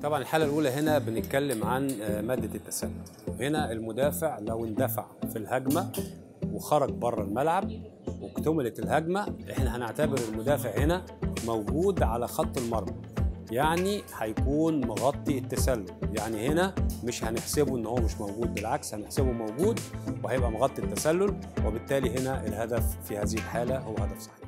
طبعا الحالة الأولى هنا بنتكلم عن آه، مادة التسلل هنا المدافع لو اندفع في الهجمة وخرج بره الملعب واكتملت الهجمة احنا هنعتبر المدافع هنا موجود على خط المرمى يعني هيكون مغطي التسلل يعني هنا مش هنحسبه ان هو مش موجود بالعكس هنحسبه موجود وهيبقى مغطي التسلل وبالتالي هنا الهدف في هذه الحالة هو هدف صحيح